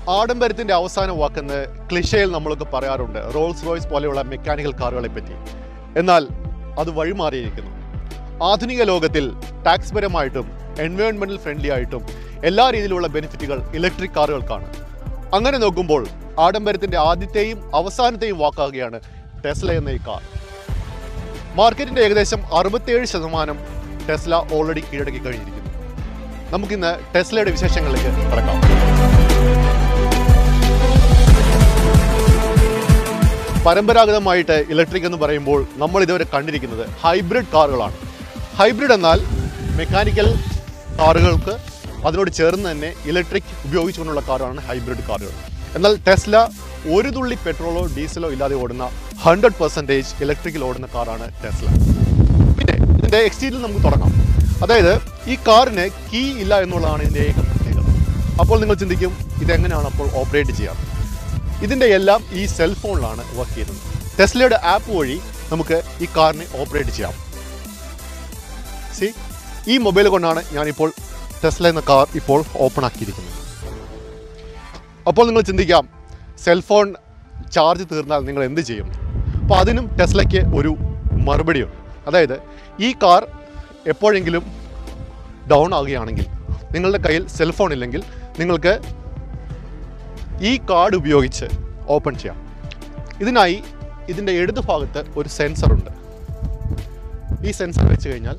ആഡംബരത്തിന്റെ അവസാന വാക്കെന്ന് ക്ലിഷയിൽ നമ്മളൊക്കെ പറയാറുണ്ട് റോൾസ് റോയ്സ് പോലെയുള്ള മെക്കാനിക്കൽ കാറുകളെ പറ്റി എന്നാൽ അത് വഴിമാറിയിരിക്കുന്നു ആധുനിക ലോകത്തിൽ ടാക്സ് പരമായിട്ടും എൻവയോൺമെന്റൽ ഫ്രണ്ട്ലി ആയിട്ടും എല്ലാ രീതിയിലുള്ള ബെനിഫിറ്റുകൾ ഇലക്ട്രിക് കാറുകൾക്കാണ് അങ്ങനെ നോക്കുമ്പോൾ ആഡംബരത്തിന്റെ ആദ്യത്തെയും അവസാനത്തെയും വാക്കാകുകയാണ് ടെസ്ല എന്ന ഈ കാർ മാർക്കറ്റിന്റെ ഏകദേശം അറുപത്തിയേഴ് ശതമാനം ടെസ്ല ഓൾറെഡി കീഴടക്കി കഴിഞ്ഞിരിക്കുന്നു നമുക്കിന്ന് ടെസ്ലയുടെ വിശേഷങ്ങളിലേക്ക് കടക്കാം പരമ്പരാഗതമായിട്ട് ഇലക്ട്രിക് എന്ന് പറയുമ്പോൾ നമ്മൾ ഇതുവരെ കണ്ടിരിക്കുന്നത് ഹൈബ്രിഡ് കാറുകളാണ് ഹൈബ്രിഡ് എന്നാൽ മെക്കാനിക്കൽ കാറുകൾക്ക് അതിനോട് ചേർന്ന് തന്നെ ഇലക്ട്രിക് ഉപയോഗിച്ചുകൊണ്ടുള്ള കാറാണ് ഹൈബ്രിഡ് കാറുകൾ എന്നാൽ ടെസ്ല ഒരു തുള്ളി പെട്രോളോ ഡീസലോ ഇല്ലാതെ ഓടുന്ന ഹൺഡ്രഡ് പെർസെൻറ്റേജ് ഇലക്ട്രിക്കിൽ ഓടുന്ന കാറാണ് ടെസ്ല പിന്നെ ഇതിൻ്റെ എക്സ്റ്റീരിയൽ നമുക്ക് തുടങ്ങാം അതായത് ഈ കാറിന് കീ ഇല്ല എന്നുള്ളതാണ് ഇതിൻ്റെ ഏക പ്രത്യേകത അപ്പോൾ നിങ്ങൾ ചിന്തിക്കും ഇതെങ്ങനെയാണ് അപ്പോൾ ഓപ്പറേറ്റ് ചെയ്യാറ് ഇതിൻ്റെ എല്ലാം ഈ സെൽഫോണിലാണ് വർക്ക് ചെയ്യുന്നത് ടെസ്ലയുടെ ആപ്പ് വഴി നമുക്ക് ഈ കാറിനെ ഓപ്പറേറ്റ് ചെയ്യാം സി ഈ മൊബൈൽ കൊണ്ടാണ് ഞാനിപ്പോൾ ടെസ്ല എന്ന കാർ ഇപ്പോൾ ഓപ്പൺ ആക്കിയിരിക്കുന്നത് അപ്പോൾ നിങ്ങൾ ചിന്തിക്കാം സെൽഫോൺ ചാർജ് തീർന്നാൽ നിങ്ങൾ എന്ത് ചെയ്യും അപ്പോൾ അതിനും ടെസ്ലയ്ക്ക് ഒരു മറുപടിയുണ്ട് അതായത് ഈ കാർ എപ്പോഴെങ്കിലും ഡൗൺ ആവുകയാണെങ്കിൽ നിങ്ങളുടെ കയ്യിൽ സെൽഫോൺ ഇല്ലെങ്കിൽ നിങ്ങൾക്ക് ഈ കാർഡ് ഉപയോഗിച്ച് ഓപ്പൺ ചെയ്യാം ഇതിനായി ഇതിൻ്റെ ഇടത് ഭാഗത്ത് ഒരു സെൻസർ ഉണ്ട് ഈ സെൻസർ വെച്ച് കഴിഞ്ഞാൽ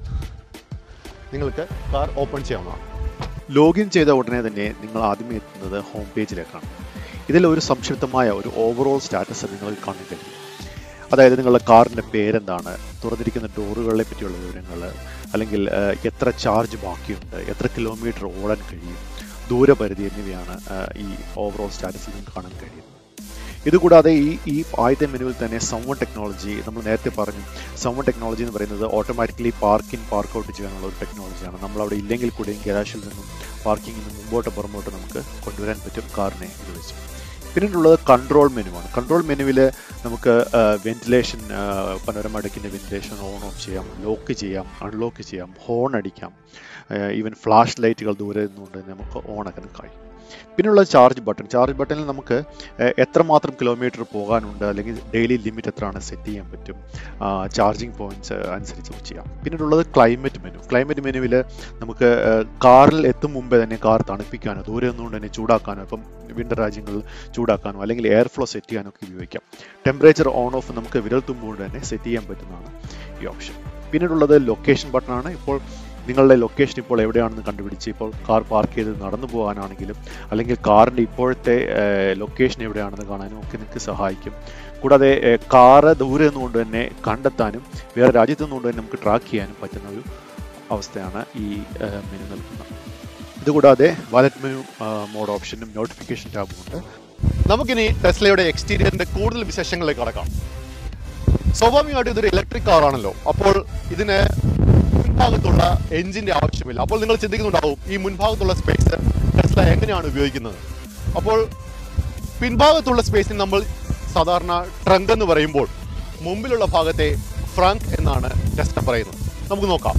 നിങ്ങൾക്ക് കാർ ഓപ്പൺ ചെയ്യാവുന്നതാണ് ലോഗിൻ ചെയ്ത ഉടനെ തന്നെ നിങ്ങൾ ആദ്യമേ എത്തുന്നത് ഹോം പേജിലേക്കാണ് ഇതിൽ ഒരു സംക്ഷിപ്തമായ ഒരു ഓവറോൾ സ്റ്റാറ്റസ് നിങ്ങൾക്ക് കാണാൻ കഴിയും അതായത് നിങ്ങളുടെ കാറിൻ്റെ പേരെന്താണ് തുറന്നിരിക്കുന്ന ഡോറുകളെ പറ്റിയുള്ള വിവരങ്ങൾ അല്ലെങ്കിൽ ഏഹ്, എത്ര ചാർജ് ബാക്കിയുണ്ട് എത്ര കിലോമീറ്റർ ഓടാൻ കഴിയും ദൂരപരിധി എന്നിവയാണ് ഏഹ്, ഈ ഓവറോൾ സ്റ്റാറ്റസിൽ നിങ്ങൾക്ക് കാണാൻ കഴിയുന്നത് ഇതുകൂടാതെ ഈ ഈ ആദ്യത്തെ മെനുവിൽ തന്നെ സംവൺ ടെക്നോളജി നമ്മൾ നേരത്തെ പറഞ്ഞു സംവൺ ടെക്നോളജി എന്ന് പറയുന്നത് ഓട്ടോമാറ്റിക്കലി പാർക്കിംഗ് പാർക്ക് ഔട്ട് ചെയ്യാനുള്ള ഒരു ടെക്നോളജിയാണ് നമ്മൾ അവിടെ ഇല്ലെങ്കിൽ കൂടിയും ഗരാഷിൽ നിന്നും പാർക്കിങ്ങിൽ നിന്നും മുമ്പോട്ട് പുറമോട്ട് നമുക്ക് കൊണ്ടുവരാൻ പറ്റും കാറിനെ ഇത് വെച്ച് പിന്നീടുള്ളത് കൺട്രോൾ മെനുവാണ് കൺട്രോൾ മെനുവിൽ നമുക്ക് വെന്റിലേഷൻ പനോരമ അടക്കിൻ്റെ വെന്റിലേഷൻ ഓൺ ഓഫ് ചെയ്യാം ലോക്ക് ചെയ്യാം അൺലോക്ക് ചെയ്യാം ഹോൺ അടിക്കാം ഈവൻ ഫ്ലാഷ് ലൈറ്റുകൾ ദൂരെ നിന്നുകൊണ്ട് തന്നെ നമുക്ക് ഓൺ ആക്കാൻ കഴിയും പിന്നെയുള്ള ചാർജ് ബട്ടൺ ചാർജ് ബട്ടണിൽ നമുക്ക് ഏഹ്, എത്രമാത്രം കിലോമീറ്റർ പോകാനുണ്ട് അല്ലെങ്കിൽ ഡെയിലി ലിമിറ്റ് എത്രയാണ് സെറ്റ് ചെയ്യാൻ പറ്റും ചാർജിങ് പോയിന്റ്സ് അനുസരിച്ച് ചെയ്യാം പിന്നീടുള്ളത് ക്ലൈമറ്റ് മെനു ക്ലൈമറ്റ് മെനുവിൽ നമുക്ക് ഏഹ്, കാറിൽ എത്തും മുമ്പേ തന്നെ കാർ തണുപ്പിക്കാനോ ദൂരെ നിന്നുകൊണ്ട് തന്നെ ചൂടാക്കാനോ ഇപ്പം വിന്റർ രാജ്യങ്ങളിൽ ചൂടാക്കാനോ അല്ലെങ്കിൽ എയർ ഫ്ലോ സെറ്റ് ചെയ്യാനോ ഒക്കെ ഉപയോഗിക്കാം ടെമ്പറേച്ചർ ഓൺ ഓഫ് നമുക്ക് വിരൽ തുമ്പുകൊണ്ട് തന്നെ സെറ്റ് ചെയ്യാൻ പറ്റുന്നതാണ് ഈ ഓപ്ഷൻ പിന്നീടുള്ളത് ലൊക്കേഷൻ ബട്ടണാണ് ഇപ്പോൾ നിങ്ങളുടെ ലൊക്കേഷൻ ഇപ്പോൾ എവിടെയാണെന്ന് കണ്ടുപിടിച്ച് ഇപ്പോൾ കാർ പാർക്ക് ചെയ്ത് നടന്നു പോകാനാണെങ്കിലും അല്ലെങ്കിൽ കാറിൻ്റെ ഇപ്പോഴത്തെ ലൊക്കേഷൻ എവിടെയാണെന്ന് കാണാനും ഒക്കെ നിങ്ങൾക്ക് സഹായിക്കും കൂടാതെ ഏഹ്, കാറ് ദൂരെ നിന്നുകൊണ്ട് തന്നെ കണ്ടെത്താനും വേറെ രാജ്യത്തു നിന്നുകൊണ്ട് തന്നെ നമുക്ക് ട്രാക്ക് ചെയ്യാനും പറ്റുന്ന ഒരു അവസ്ഥയാണ് ഈ ഏഹ്, മെനു നൽകുന്നത് ഇതുകൂടാതെ വാലറ്റ് മെനു മോഡ് ഓപ്ഷനും നോട്ടിഫിക്കേഷൻ ടാബും ഉണ്ട് നമുക്കിനി ടെസ്ലയുടെ എക്സ്റ്റീരിയറിന്റെ കൂടുതൽ വിശേഷങ്ങളിലേക്ക് കടക്കാം സ്വാഭാവികമായിട്ടും ഇതൊരു ഇലക്ട്രിക് കാറാണല്ലോ അപ്പോൾ ഇതിന് മുൻഭാഗത്തുള്ള എഞ്ചിന്റെ ആവശ്യമില്ല അപ്പോൾ നിങ്ങൾ ചിന്തിക്കുന്നുണ്ടാവും ഈ മുൻഭാഗത്തുള്ള സ്പേസ് ടെസ്ല എങ്ങനെയാണ് ഉപയോഗിക്കുന്നത് അപ്പോൾ പിൻഭാഗത്തുള്ള സ്പേസിൽ നമ്മൾ സാധാരണ ട്രങ്ക് എന്ന് പറയുമ്പോൾ മുമ്പിലുള്ള ഭാഗത്തെ ഫ്രങ്ക് എന്നാണ് ടെസ്ല പറയുന്നത് നമുക്ക് നോക്കാം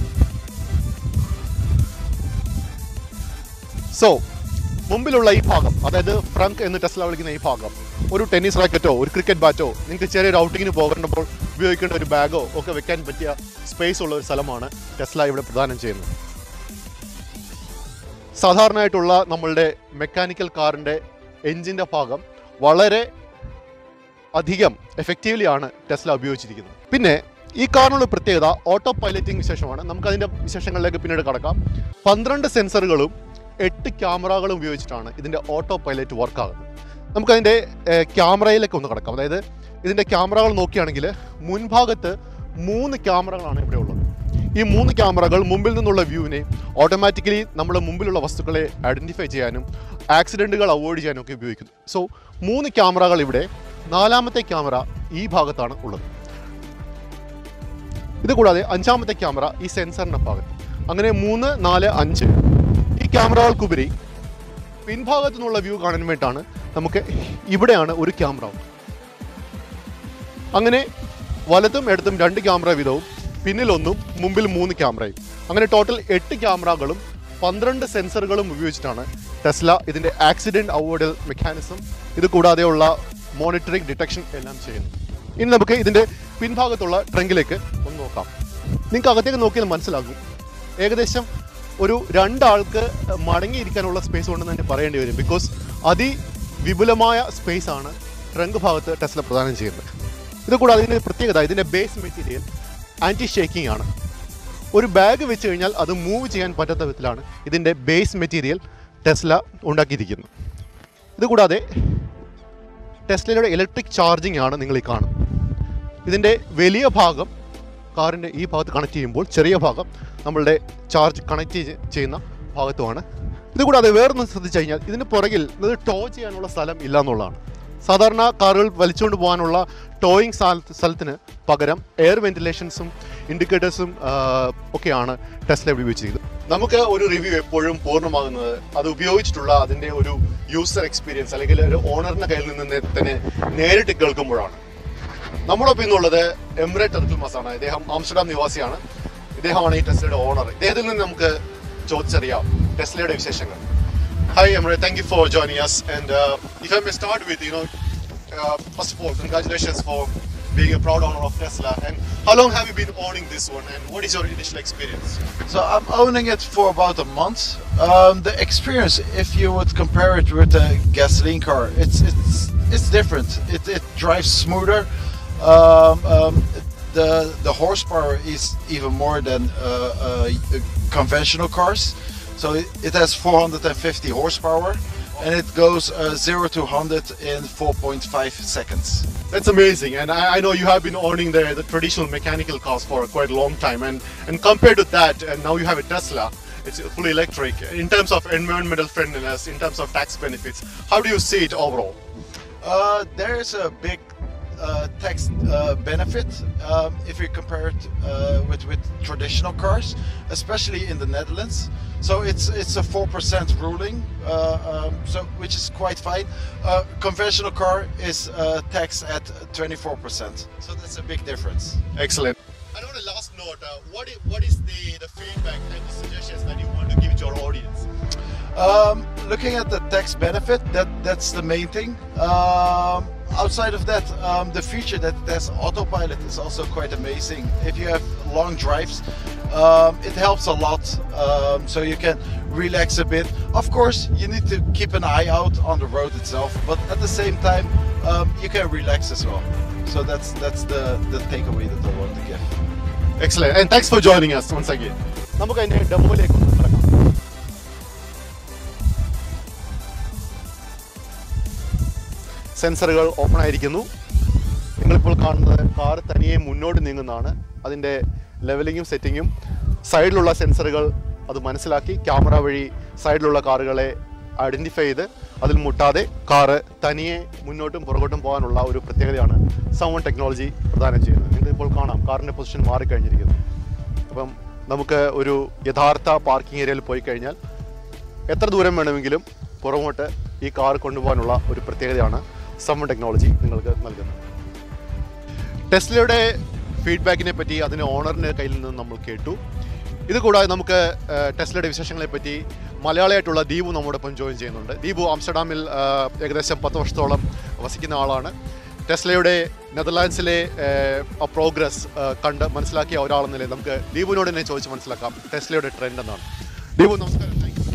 സോ മുമ്പിലുള്ള ഈ ഭാഗം അതായത് ഫ്രങ്ക് എന്ന് ടെസ്ല വിളിക്കുന്ന ഈ ഭാഗം ഒരു ടെന്നീസ് റാക്കറ്റോ ഒരു ക്രിക്കറ്റ് ബാറ്റോ നിങ്ങൾക്ക് ചെറിയൊരു ഔട്ടിങ്ങിന് പോകേണ്ടപ്പോൾ ഉപയോഗിക്കേണ്ട ഒരു ബാഗോ ഒക്കെ വെക്കാൻ പറ്റിയ സ്പേസ് ഉള്ള ഒരു സ്ഥലമാണ് ടെസ്ല ഇവിടെ പ്രദാനം ചെയ്യുന്നത് സാധാരണയായിട്ടുള്ള നമ്മളുടെ മെക്കാനിക്കൽ കാറിൻ്റെ എഞ്ചിൻ്റെ ഭാഗം വളരെ അധികം എഫക്റ്റീവ്ലി ആണ് ടെസ്ല ഉപയോഗിച്ചിരിക്കുന്നത് പിന്നെ ഈ കാറിനുള്ള പ്രത്യേകത ഓട്ടോ പൈലറ്റിംഗ് വിശേഷമാണ് നമുക്ക് അതിൻ്റെ വിശേഷങ്ങളിലേക്ക് പിന്നീട് കടക്കാം പന്ത്രണ്ട് സെൻസറുകളും എട്ട് ക്യാമറകളും ഉപയോഗിച്ചിട്ടാണ് ഇതിൻ്റെ ഓട്ടോ പൈലറ്റ് വർക്ക് ആകുന്നത് നമുക്കതിൻ്റെ ഏഹ്, ക്യാമറയിലേക്ക് ഒന്ന് കടക്കാം അതായത് ഇതിൻ്റെ ക്യാമറകൾ നോക്കുകയാണെങ്കിൽ മുൻഭാഗത്ത് മൂന്ന് ക്യാമറകളാണ് ഇവിടെ ഉള്ളത് ഈ മൂന്ന് ക്യാമറകൾ മുമ്പിൽ നിന്നുള്ള വ്യൂവിനെ ഓട്ടോമാറ്റിക്കലി നമ്മുടെ മുമ്പിലുള്ള വസ്തുക്കളെ ഐഡൻറ്റിഫൈ ചെയ്യാനും ആക്സിഡൻറ്റുകൾ അവോയ്ഡ് ചെയ്യാനും ഒക്കെ ഉപയോഗിക്കുന്നു സോ മൂന്ന് ക്യാമറകൾ ഇവിടെ നാലാമത്തെ ക്യാമറ ഈ ഭാഗത്താണ് ഉള്ളത് ഇത് കൂടാതെ അഞ്ചാമത്തെ ക്യാമറ ഈ സെൻസറിന്റെ ഭാഗത്ത് അങ്ങനെ മൂന്ന് നാല് അഞ്ച് ഈ ക്യാമറകൾക്കുപരി പിൻഭാഗത്തു നിന്നുള്ള വ്യൂ കാണാൻ വേണ്ടിയിട്ടാണ് നമുക്ക് ഇവിടെയാണ് ഒരു ക്യാമറ ഉള്ളത്. അങ്ങനെ വലത്തും ഇടത്തും രണ്ട് ക്യാമറ വീതവും പിന്നിലൊന്നും മുമ്പിൽ മൂന്ന് ക്യാമറയും അങ്ങനെ ടോട്ടൽ എട്ട് ക്യാമറകളും പന്ത്രണ്ട് സെൻസറുകളും ഉപയോഗിച്ചിട്ടാണ് ടെസ്ല ഇതിൻ്റെ ആക്സിഡൻറ്റ് അവോയ്ഡൽ മെക്കാനിസം ഇത് കൂടാതെയുള്ള മോണിറ്ററിംഗ് ഡിറ്റക്ഷൻ എല്ലാം ചെയ്യുന്നു ഇനി നമുക്ക് ഇതിൻ്റെ പിൻഭാഗത്തുള്ള ട്രങ്കിലേക്ക് ഒന്ന് നോക്കാം നിങ്ങൾക്ക് അകത്തേക്ക് നോക്കിയാൽ മനസ്സിലാകും ഏകദേശം ഒരു രണ്ടാൾക്ക് മടങ്ങിയിരിക്കാനുള്ള സ്പേസ് ഉണ്ടെന്ന് തന്നെ പറയേണ്ടി വരും ബിക്കോസ് അതിവിപുലമായ സ്പേസ് ആണ് ട്രങ്ക് ഭാഗത്ത് ടെസ്ല പ്രദാനം ചെയ്യുന്നത് ഇത് കൂടാതെ ഇതിൻ്റെ പ്രത്യേകത ഇതിൻ്റെ ബേസ് മെറ്റീരിയൽ ആൻറ്റി ഷേക്കിംഗ് ആണ് ഒരു ബാഗ് വെച്ച് കഴിഞ്ഞാൽ അത് മൂവ് ചെയ്യാൻ പറ്റാത്ത വിധത്തിലാണ് ഇതിൻ്റെ ബേസ് മെറ്റീരിയൽ ടെസ്ല ഉണ്ടാക്കിയിരിക്കുന്നത് ഇതുകൂടാതെ ടെസ്ലയുടെ ഇലക്ട്രിക് ചാർജിങ് ആണ് നിങ്ങൾ ഈ കാണുന്നത് ഇതിൻ്റെ വലിയ ഭാഗം കാറിൻ്റെ ഈ ഭാഗത്ത് കണക്ട് ചെയ്യുമ്പോൾ ചെറിയ ഭാഗം നമ്മളുടെ ചാർജ് കണക്ട് ചെയ്യുന്ന ഭാഗത്തുമാണ് ഇതുകൂടാതെ വേറൊന്ന് ശ്രദ്ധിച്ചു കഴിഞ്ഞാൽ ഇതിന് പുറകിൽ ഇത് ടോ ചെയ്യാനുള്ള സ്ഥലം ഇല്ല എന്നുള്ളതാണ് സാധാരണ കാറുകൾ വലിച്ചുകൊണ്ട് പോകാനുള്ള ടോയിങ് സ്ഥലത്തിന് പകരം എയർ വെന്റിലേഷൻസും ഇൻഡിക്കേറ്റേഴ്സും ഒക്കെയാണ് ടെസ്ല ഉപയോഗിച്ചിരിക്കുന്നത് നമുക്ക് ഒരു റിവ്യൂ എപ്പോഴും പൂർണ്ണമാകുന്നത് അത് ഉപയോഗിച്ചിട്ടുള്ള അതിൻ്റെ ഒരു യൂസർ എക്സ്പീരിയൻസ് അല്ലെങ്കിൽ ഒരു ഓണറിന്റെ കയ്യിൽ നിന്ന് തന്നെ നേരിട്ട് കേൾക്കുമ്പോഴാണ് നമ്മളൊപ്പം ഇന്നുള്ളത് എംറേറ്റ് അർക്കിൽമസ് ആണ് ഇദ്ദേഹം ആംസ്റ്റർഡാം നിവാസിയാണ് ഇദ്ദേഹമാണ് ഈ ടെസ്ലയുടെ ഓണർ ഇദ്ദേഹത്തിൽ നിന്ന് നമുക്ക് ചോദിച്ചറിയാം ടെസ്ലയുടെ വിശേഷങ്ങൾ Hi, Emre. Thank you for joining us. And uh, if I may start with, you know, uh, first of all, congratulations for being a proud owner of Tesla. And how long have you been owning this one? And what is your initial experience? So I'm owning it for about a month. Um, the experience, if you would compare it with a gasoline car, it's it's it's different. It, it drives smoother. Um, um, the the horsepower is even more than uh, uh, conventional cars. So it, it has 450 horsepower, and it goes uh, zero to 100 in 4.5 seconds. That's amazing. And I, I know you have been owning the, the traditional mechanical cars for quite a long time. And, and compared to that, and now you have a Tesla, it's fully electric. In terms of environmental friendliness, in terms of tax benefits, how do you see it overall? Uh, there is a big uh, tax uh, benefit um, if you compare it uh, with with traditional cars, especially in the Netherlands. So it's it's a four percent ruling, uh, um, so which is quite fine. Uh, conventional car is uh, taxed at twenty four percent, so that's a big difference. Excellent. And on a last note, uh, what, is, what is the, the feedback and the suggestions that you want to give to your audience? Um, looking at the tax benefit, that that's the main thing. Um, outside of that, um, the feature that it has autopilot is also quite amazing. If you have long drives, um, it helps a lot. Um, so you can relax a bit. Of course, you need to keep an eye out on the road itself, but at the same time, um, you can relax as well. So that's that's the the takeaway that I want to give. Excellent. And thanks for joining us once again. നമുക്ക് അതിന്റെ ഡെമോയിലേക്ക് ഒന്ന് കിടക്കാം സെൻസറുകൾ open ആയിരിക്കുന്നു നിങ്ങളിപ്പോൾ കാണുന്നത് car തനിയെ മുന്നോട്ട് നീങ്ങുന്നതാണ് അതിൻ്റെ ലെവലിങ്ങും സെറ്റിങ്ങും സൈഡിലുള്ള സെൻസറുകൾ അത് മനസ്സിലാക്കി ക്യാമറ വഴി സൈഡിലുള്ള കാറുകളെ ഐഡൻറ്റിഫൈ ചെയ്ത് അതിൽ മുട്ടാതെ കാറ് തനിയെ മുന്നോട്ടും പുറകോട്ടും പോകാനുള്ള ഒരു പ്രത്യേകതയാണ് സൗണ്ട് ടെക്നോളജി പ്രദാനം ചെയ്യുന്നത് നിങ്ങൾക്ക് ഇപ്പോൾ കാണാം കാറിൻ്റെ പൊസിഷൻ മാറിക്കഴിഞ്ഞിരിക്കുന്നു അപ്പം നമുക്ക് ഒരു യഥാർത്ഥ പാർക്കിംഗ് ഏരിയയിൽ പോയി കഴിഞ്ഞാൽ എത്ര ദൂരം വേണമെങ്കിലും പുറകോട്ട് ഈ കാർ കൊണ്ടുപോകാനുള്ള ഒരു പ്രത്യേകതയാണ് സമ്മൺ ടെക്നോളജി നിങ്ങൾക്ക് നൽകുന്നത് ടെസ്ലയുടെ ഫീഡ്ബാക്കിനെ പറ്റി അതിൻ്റെ ഓണറിൻ്റെ കയ്യിൽ നിന്ന് നമ്മൾ കേട്ടു ഇത് കൂടാതെ നമുക്ക് ഏഹ്, ടെസ്ലയുടെ വിശേഷങ്ങളെ പറ്റി മലയാളിയായിട്ടുള്ള ദീപു നമ്മോടൊപ്പം ജോയിൻ ചെയ്യുന്നുണ്ട് ദീപു ആംസ്റ്റർഡാമിൽ ഏഹ്, ഏകദേശം പത്ത് വർഷത്തോളം വസിക്കുന്ന ആളാണ് ടെസ്ലയുടെ നെതർലാൻഡ്സിലെ ഏഹ്, പ്രോഗ്രസ് ഏഹ്, കണ്ട് മനസ്സിലാക്കിയ ഒരാളെന്ന നിലയിൽ നമുക്ക് ദീപുവിനോട് തന്നെ ചോദിച്ച് മനസ്സിലാക്കാം ടെസ്ലയുടെ ട്രെൻഡ് എന്നാണ് ദീപു നമസ്കാരം താങ്ക് യു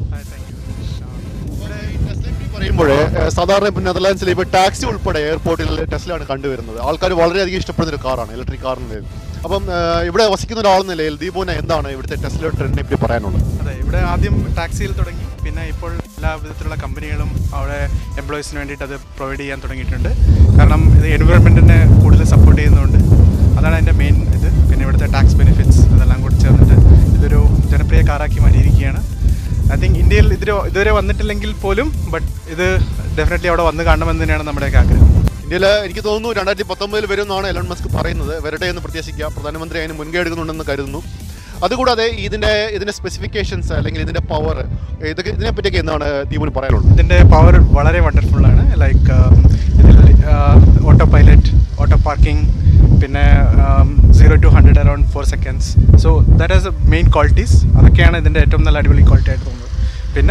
ഇവിടെ ഈ ടെസ്ലയെ പറ്റി പറയുമ്പോൾ ഏഹ്, സാധാരണ ഇപ്പോൾ നെതർലാൻഡ്സിൽ ഇപ്പോൾ ടാക്സി ഉൾപ്പെടെ എയർപോർട്ടിൽ ടെസ്ലയാണ് കണ്ടുവരുന്നത് ആൾക്കാർ വളരെയധികം ഇഷ്ടപ്പെടുന്ന ഒരു കാറാണ് ഇലക്ട്രിക് കാർ എന്ന നിലയിൽ അപ്പം ഏഹ്, ഇവിടെ വസിക്കുന്ന ഒരാളെന്ന നിലയിൽ ദീപുവിനെ എന്താണ് ഇവിടുത്തെ ടെസ്ലയുടെ ട്രെൻഡിനെ പറ്റി പറയാനുള്ളത് അതെ ഇവിടെ ആദ്യം ടാക്സിയിൽ തുടങ്ങി പിന്നെ ഇപ്പോൾ എല്ലാ വിധത്തിലുള്ള കമ്പനികളും അവിടെ എംപ്ലോയീസിന് വേണ്ടിയിട്ട് അത് പ്രൊവൈഡ് ചെയ്യാൻ തുടങ്ങിയിട്ടുണ്ട് കാരണം ഇത് എൻവയോൺമെൻറ്റിനെ കൂടുതൽ സപ്പോർട്ട് ചെയ്യുന്നുണ്ട് അതാണ് അതിൻ്റെ മെയിൻ ഇത് പിന്നെ ഇവിടുത്തെ ടാക്സ് ബെനിഫിറ്റ്സ് അതെല്ലാം കൂടി ചേർന്നിട്ട് ഇതൊരു ജനപ്രിയ കാറാക്കി മാറ്റിയിരിക്കുകയാണ് ഐ തിങ്ക് ഇന്ത്യയിൽ ഇതിൽ ഇതുവരെ വന്നിട്ടില്ലെങ്കിൽ പോലും ബട്ട് ഇത് ഡെഫിനറ്റ്ലി അവിടെ വന്ന് കാണണമെന്ന് തന്നെയാണ് നമ്മുടെയൊക്കെ ആഗ്രഹം ഇന്ത്യയിൽ എനിക്ക് തോന്നുന്നു രണ്ടായിരത്തി പത്തൊമ്പതിൽ വരുമെന്നാണ് എലൺ മസ്ക് പറയുന്നത് വരട്ടെ എന്ന് പ്രത്യാശിക്കാം പ്രധാനമന്ത്രി അതിന് മുൻകൈ എടുക്കുന്നുണ്ടെന്ന് കരുതുന്നു അതുകൂടാതെ ഇതിന്റെ ഇതിന്റെ സ്പെസിഫിക്കേഷൻസ് അല്ലെങ്കിൽ ഇതിന്റെ പവർ ഇതൊക്കെ ഇതിനെ പറ്റിയൊക്കെ എന്താണ് ദീപുന് പറയാനുള്ളത് ഇതിൻ്റെ പവർ വളരെ വണ്ടർഫുള്ളാണ് ലൈക്ക് ഇതിൽ ഓട്ടോ പൈലറ്റ് ഓട്ടോ പാർക്കിംഗ് പിന്നെ zero to hundred around four seconds so that as main qualities അതൊക്കെയാണ് ഇതിൻ്റെ ഏറ്റവും നല്ല അടിപൊളി ക്വാളിറ്റി ആയിട്ട് തോന്നുന്നത് പിന്നെ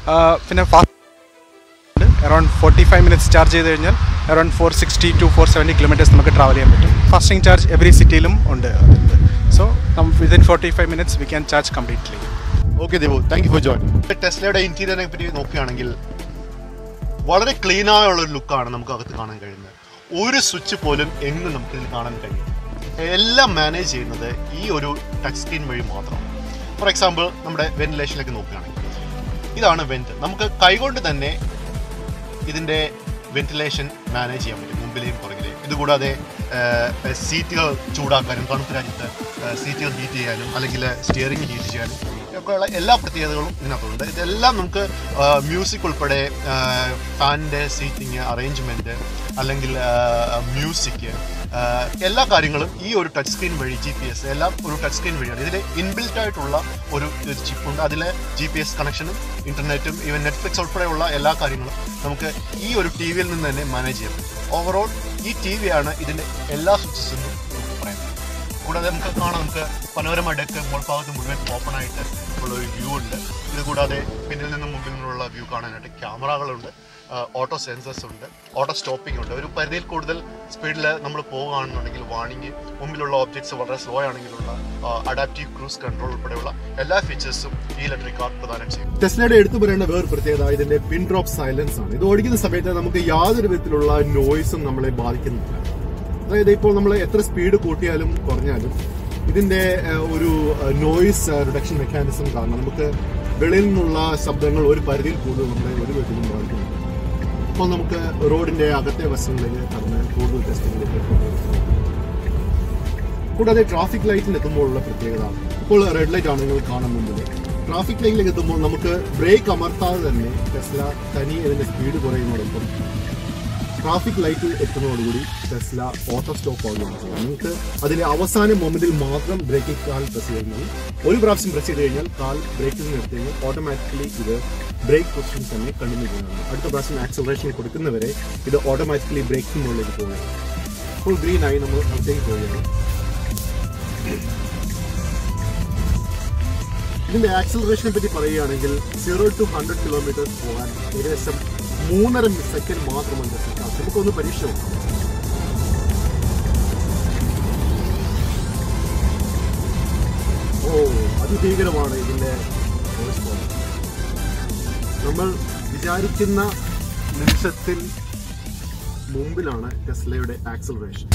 പിന്നെ fast around forty five minutes charge ചെയ്ത് കഴിഞ്ഞാൽ around four sixty two four seventy kilometres നമുക്ക് ട്രാവൽ ചെയ്യാൻ പറ്റും ഫാസ്റ്റിംഗ് ചാർജ് എവറി സിറ്റിയിലും ഉണ്ട് അതുണ്ട് so within forty five minutes we can charge completely okay Deepu thank you for join ടെസ്ലയുടെ ഇന്റീരിയറിനെ പറ്റി നോക്കുകയാണെങ്കിൽ വളരെ ക്ലീൻ ആയുള്ള ഒരു ലുക്കാണ് നമുക്ക് അകത്ത് കാണാൻ കഴിയുന്നത് ഒരു സ്വിച്ച് പോലും എങ്ങും നമുക്ക് ഇതിൽ കാണാൻ കഴിയും എല്ലാം മാനേജ് ചെയ്യുന്നത് ഈ ഒരു ടച്ച് സ്ക്രീൻ വഴി മാത്രമാണ് ഫോർ എക്സാമ്പിൾ നമ്മുടെ വെന്റിലേഷനിലേക്ക് നോക്കുകയാണെങ്കിൽ ഇതാണ് വെന്റ് നമുക്ക് കൈകൊണ്ട് തന്നെ ഇതിൻ്റെ വെന്റിലേഷൻ മാനേജ് ചെയ്യാൻ പറ്റും മുമ്പിലെയും പുറകിലെയും ഇതുകൂടാതെ സീറ്റുകൾ ചൂടാക്കാനും തണുപ്പ് രാജ്യത്ത് സീറ്റുകൾ ഹീറ്റ് ചെയ്യാനും അല്ലെങ്കിൽ സ്റ്റിയറിംഗ് ഹീറ്റ് ചെയ്യാനും ഒക്കെയുള്ള എല്ലാ പ്രത്യേകതകളും ഇതിനകത്തുണ്ട് ഇതെല്ലാം നമുക്ക് മ്യൂസിക് ഉൾപ്പെടെ ഫാനിൻ്റെ സീറ്റിംഗ് അറേഞ്ച്മെൻറ്റ് അല്ലെങ്കിൽ മ്യൂസിക് എല്ലാ കാര്യങ്ങളും ഈ ഒരു ടച്ച് സ്ക്രീൻ വഴി ജി പി എസ് എല്ലാം ഒരു ടച്ച് സ്ക്രീൻ വഴിയാണ് ഇതിൽ ഇൻബിൽറ്റ് ആയിട്ടുള്ള ഒരു ചിപ്പുണ്ട് അതിൽ ജി പി എസ് കണക്ഷനും ഇൻ്റർനെറ്റും ഈവൻ നെറ്റ്ഫ്ലിക്സ് ഉൾപ്പെടെയുള്ള എല്ലാ കാര്യങ്ങളും നമുക്ക് ഈ ഒരു ടി വിയിൽ നിന്ന് തന്നെ മാനേജ് ചെയ്യാൻ പറ്റും ഓവറോൾ ഈ ടി വിയാണ് ഇതിൻ്റെ എല്ലാ സ്വിച്ചസും നമുക്ക് പറയുന്നത് കൂടാതെ നമുക്ക് കാണാം നമുക്ക് പനോരമ ഡെക്ക് മോൾ ഭാഗത്ത് മുഴുവൻ ഓപ്പൺ ആയിട്ട് ഉള്ള ഒരു വ്യൂ ഉണ്ട് ഇത് കൂടാതെ പിന്നിൽ നിന്നും മുമ്പിൽ നിന്നുള്ള വ്യൂ കാണാനായിട്ട് ക്യാമറകളുണ്ട് ഓട്ടോ സെൻസേഴ്സ് ഉണ്ട് ഓട്ടോ സ്റ്റോപ്പിംഗ് ഉണ്ട് ഒരു പരിധിയിൽ കൂടുതൽ സ്പീഡിൽ നമ്മൾ പോകുകയാണെന്നുണ്ടെങ്കിൽ വാണിംഗ് മുമ്പിലുള്ള ഓബ്ജക്ട്സ് വളരെ സ്ലോ ആണെങ്കിലുള്ള അഡാപ്റ്റീവ് ക്രൂസ് കൺട്രോൾ ഉൾപ്പെടെയുള്ള എല്ലാ ഫീച്ചേഴ്സും ഈ ഇലക്ട്രിക് കാർ പ്രദാനം ചെയ്യും ടെസ്ലയുടെ എടുത്തു പറയേണ്ട വേറെ പ്രത്യേകത ഇതിന്റെ പിൻ ഡ്രോപ്പ് സൈലൻസ് ആണ് ഇത് ഓടിക്കുന്ന സമയത്ത് നമുക്ക് യാതൊരു വിധത്തിലുള്ള നോയ്സും നമ്മളെ ബാധിക്കുന്നില്ല അതായത് ഇപ്പോൾ നമ്മൾ എത്ര സ്പീഡ് കൂട്ടിയാലും കുറഞ്ഞാലും ഇതിന്റെ ഏഹ്, ഒരു നോയിസ് റിഡക്ഷൻ മെക്കാനിസം കാരണം നമുക്ക് വെളിയിൽ നിന്നുള്ള ശബ്ദങ്ങൾ ഒരു പരിധിയിൽ കൂടുതൽ നമ്മളെ ഒരു വിധത്തിലും ബാധിക്കുന്നില്ല അപ്പോൾ നമുക്ക് റോഡിന്റെ അകത്തെ വശങ്ങളിലേക്ക് കടന്ന് കൂടുതൽ ടെസ്റ്റിംഗിലേക്ക് പോകുന്നത് കൂടാതെ ട്രാഫിക് ലൈറ്റിൽ എത്തുമ്പോഴുള്ള പ്രത്യേകത ഇപ്പോൾ റെഡ് ലൈറ്റ് ആണ് നിങ്ങൾ കാണാൻ മുമ്പിൽ ട്രാഫിക് ലൈറ്റിലേക്ക് എത്തുമ്പോൾ നമുക്ക് ബ്രേക്ക് അമർത്താതെ തന്നെ ടെസ്ല തനി ഇതിന്റെ സ്പീഡ് കുറയുന്നതോടൊപ്പം ട്രാഫിക് ലൈറ്റിൽ എത്തുന്നതോടുകൂടി ടെസ്ല ഓട്ടോ സ്റ്റോപ്പ് ആവുകയാണ് ചെയ്യുന്നത് നിങ്ങൾക്ക് അതിലെ അവസാന മൊമെന്റിൽ മാത്രം ബ്രേക്കിംഗ് കാൽ പ്രസ് ചെയ്യുന്നത് ഒരു പ്രാവശ്യം പ്രസ് ചെയ്ത് കഴിഞ്ഞാൽ കാൽ ബ്രേക്കിൽ നിന്ന് എടുത്തു കഴിഞ്ഞാൽ ഓട്ടോമാറ്റിക്കലി ഇത് ബ്രേക്ക് പൊസിഷൻ തന്നെ കണ്ടിന്യൂ ചെയ്യുന്നതാണ് അടുത്ത പ്രാവശ്യം ആക്സലറേഷൻ കൊടുക്കുന്നവരെ ഇത് ഓട്ടോമാറ്റിക്കലി ബ്രേക്കിംഗ് മുകളിലേക്ക് പോകുകയാണ് ഫുൾ ഗ്രീൻ ആയി നമ്മൾ അവിടേക്ക് പോവുകയാണ് ഇതിന്റെ ആക്സലറേഷനെ പറ്റി പറയുകയാണെങ്കിൽ സീറോ ടു ഹൺഡ്രഡ് കിലോമീറ്റേഴ്സ് പോകാൻ ഏകദേശം മൂന്നര സെക്കൻഡ് മാത്രമാണ് സെറ്റ് നമുക്കൊന്ന് പരീക്ഷ നോക്കാം ഓ അതിഭീകരമാണ് ഇതിന്റെ voice call. നമ്മൾ വിചാരിക്കുന്ന നിമിഷത്തിൽ മുമ്പിലാണ് ടെസ്ലയുടെ ആക്സലറേഷൻ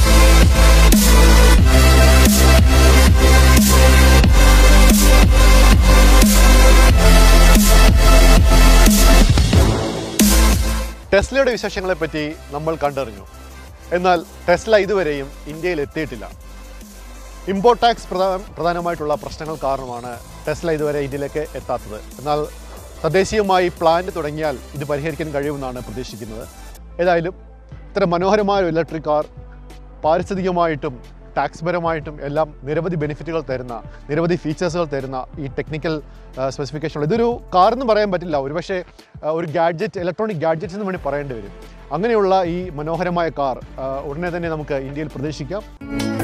ടെസ്ലയുടെ വിശേഷങ്ങളെ പറ്റി നമ്മൾ കണ്ടറിഞ്ഞു എന്നാൽ ടെസ്ല ഇതുവരെയും ഇന്ത്യയിൽ എത്തിയിട്ടില്ല ഇമ്പോർട്ട് ടാക്സ് പ്രധാന പ്രധാനമായിട്ടുള്ള പ്രശ്നങ്ങൾ കാരണമാണ് ടെസ്ല ഇതുവരെ ഇന്ത്യയിലേക്ക് എത്താത്തത് എന്നാൽ തദ്ദേശീയമായി പ്ലാന്റ് തുടങ്ങിയാൽ ഇത് പരിഹരിക്കാൻ കഴിയുമെന്നാണ് പ്രതീക്ഷിക്കുന്നത് ഏതായാലും ഇത്തരം മനോഹരമായ ഒരു ഇലക്ട്രിക് കാർ പാരിസ്ഥിതികമായിട്ടും ടാക്സ് പരമായിട്ടും എല്ലാം നിരവധി ബെനിഫിറ്റുകൾ തരുന്ന നിരവധി ഫീച്ചേഴ്സുകൾ തരുന്ന ഈ ടെക്നിക്കൽ സ്പെസിഫിക്കേഷൻ ഇതൊരു കാർ എന്ന് പറയാൻ പറ്റില്ല ഒരുപക്ഷെ ആ, ഒരു ഗാഡ്ജറ്റ് ഇലക്ട്രോണിക് ഗാഡ്ജറ്റ്സ് എന്ന് വേണ്ടി പറയേണ്ടി വരും അങ്ങനെയുള്ള ഈ മനോഹരമായ കാർ ആ, ഉടനെ തന്നെ നമുക്ക് ഇന്ത്യയിൽ പ്രതീക്ഷിക്കാം